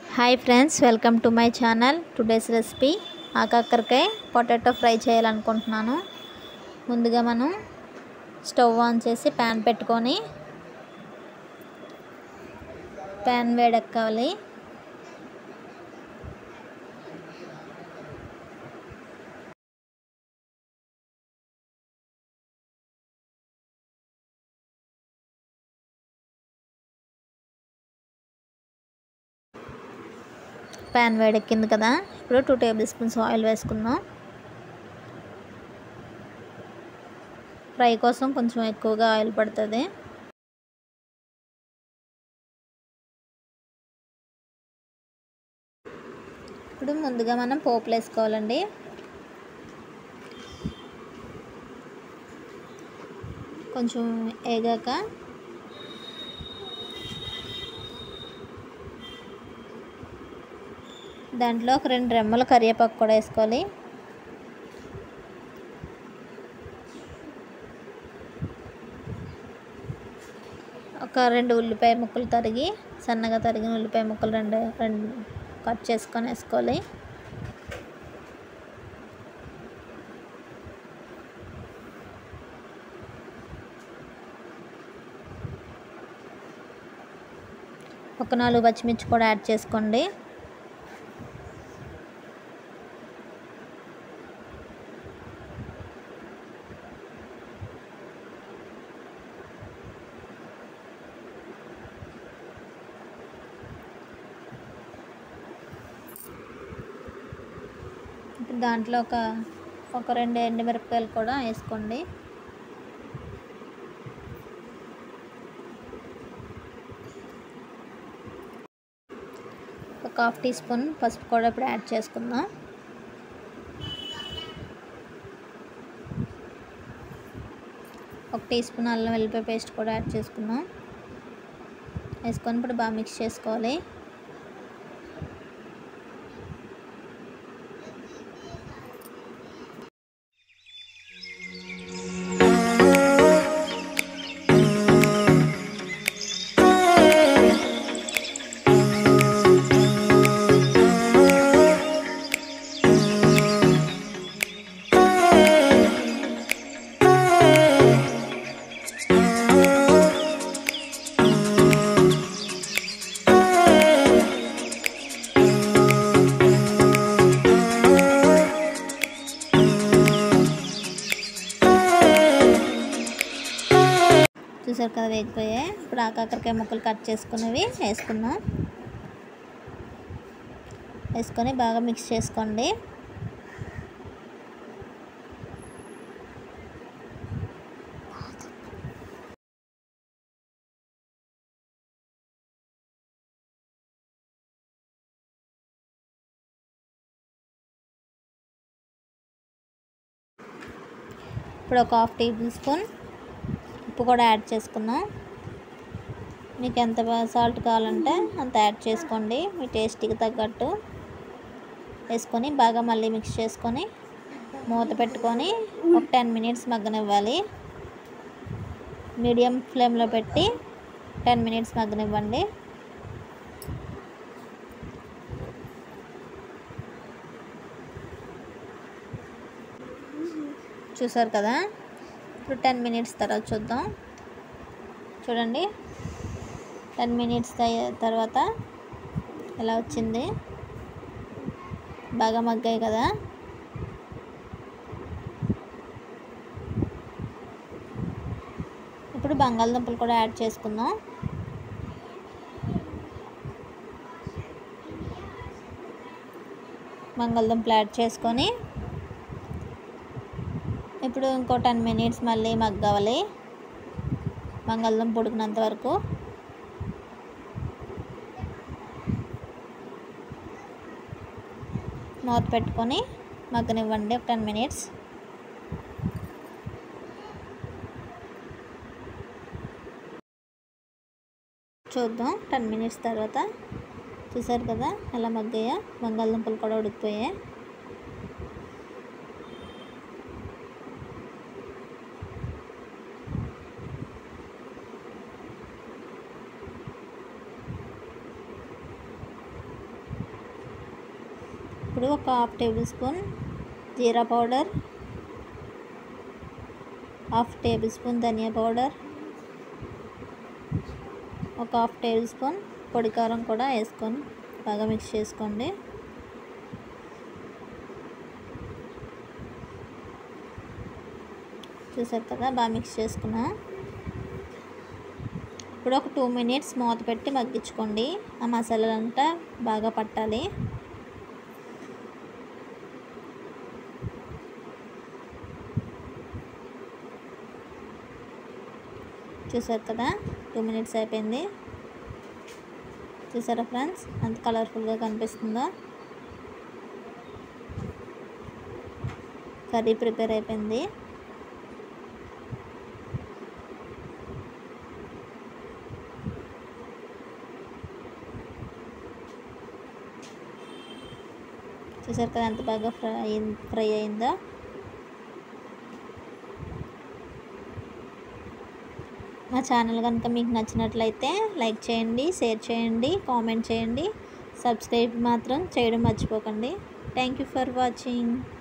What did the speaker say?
hi friends welcome to my channel today's recipe ఆకాకరకాయ potato fry చేయాలనుకుంటున్నాను ముందుగా మనం స్టవ్ ఆన్ చేసి ప్యాన్ పెట్టుకొని ప్యాన్ వేడెక్కాలి ప్యాన్ వేడెక్కింది కదా ఇప్పుడు టూ టేబుల్ స్పూన్స్ ఆయిల్ వేసుకుందాం ఫ్రై కోసం కొంచెం ఎక్కువగా ఆయిల్ పడుతుంది ఇప్పుడు ముందుగా మనం పోపులు వేసుకోవాలండి కొంచెం వేగాక దాంట్లో ఒక రెండు రెమ్మల కరివేపాకు కూడా వేసుకోవాలి ఒక రెండు ఉల్లిపాయ ముక్కలు తరిగి సన్నగా తరిగిన ఉల్లిపాయ ముక్కలు రెండు రెండు కట్ చేసుకొని వేసుకోవాలి ఒక నాలుగు పచ్చిమిర్చి కూడా యాడ్ చేసుకోండి ఇప్పుడు దాంట్లో ఒక ఒక రెండు ఎండుమిరపకాయలు కూడా వేసుకోండి ఒక హాఫ్ టీ స్పూన్ పసుపు కూడా ఇప్పుడు యాడ్ చేసుకుందాం ఒక టీ స్పూన్ అల్లం వెల్లిపాయ పేస్ట్ కూడా యాడ్ చేసుకుందాం వేసుకొని ఇప్పుడు బాగా మిక్స్ చేసుకోవాలి చూసారు కదా వేగిపోయాయి ఇప్పుడు ఆ కాకరకాయ ముక్కలు కట్ చేసుకున్నవి వేసుకుందాం వేసుకొని బాగా మిక్స్ చేసుకోండి ఇప్పుడు ఒక హాఫ్ టేబుల్ స్పూన్ ఉప్పు కూడా యాడ్ చేసుకుందాం మీకు ఎంత సాల్ట్ కావాలంటే అంత యాడ్ చేసుకోండి మీ టేస్ట్కి తగ్గట్టు వేసుకొని బాగా మళ్ళీ మిక్స్ చేసుకొని మూత పెట్టుకొని ఒక టెన్ మినిట్స్ మగ్గనివ్వాలి మీడియం ఫ్లేమ్లో పెట్టి టెన్ మినిట్స్ మగ్గనివ్వండి చూసారు కదా ఇప్పుడు టెన్ మినిట్స్ తర్వాత చూద్దాం చూడండి టెన్ మినిట్స్ తర్వాత ఎలా వచ్చింది బాగా మగ్గాయి కదా ఇప్పుడు బంగాళదుంపలు కూడా యాడ్ చేసుకుందాం బంగాళదుంపలు యాడ్ చేసుకొని ఇప్పుడు ఇంకో టెన్ మినిట్స్ మళ్ళీ మగ్గవాలి బంగాళదుంప ఉడికినంత వరకు మూత పెట్టుకొని మగ్గనివ్వండి ఒక టెన్ మినిట్స్ చూద్దాం టెన్ మినిట్స్ తర్వాత చూసారు కదా ఎలా మగ్గాయా బంగాళదుంపలు కూడా ఉడికిపోయాయి ఇప్పుడు ఒక హాఫ్ టేబుల్ స్పూన్ జీరా పౌడర్ హాఫ్ టేబుల్ స్పూన్ ధనియా పౌడర్ ఒక హాఫ్ టేబుల్ స్పూన్ పొడి కారం కూడా వేసుకొని బాగా మిక్స్ చేసుకోండి చూసారు కదా బాగా మిక్స్ చేసుకున్నా ఇప్పుడు ఒక టూ మినిట్స్ మూత పెట్టి మగ్గించుకోండి ఆ మసాలాలంతా బాగా పట్టాలి చూసారు కదా టూ మినిట్స్ అయిపోయింది చూసారా ఫ్రెండ్స్ అంత కలర్ఫుల్గా కనిపిస్తుందో కర్రీ ప్రిపేర్ అయిపోయింది చూసారు కదా ఎంత బాగా ఫ్రై అయింది ఫ్రై అయిందో మా ఛానల్ కనుక మీకు నచ్చినట్లయితే లైక్ చేయండి షేర్ చేయండి కామెంట్ చేయండి సబ్స్క్రైబ్ మాత్రం చేయడం మర్చిపోకండి థ్యాంక్ యూ ఫర్ వాచింగ్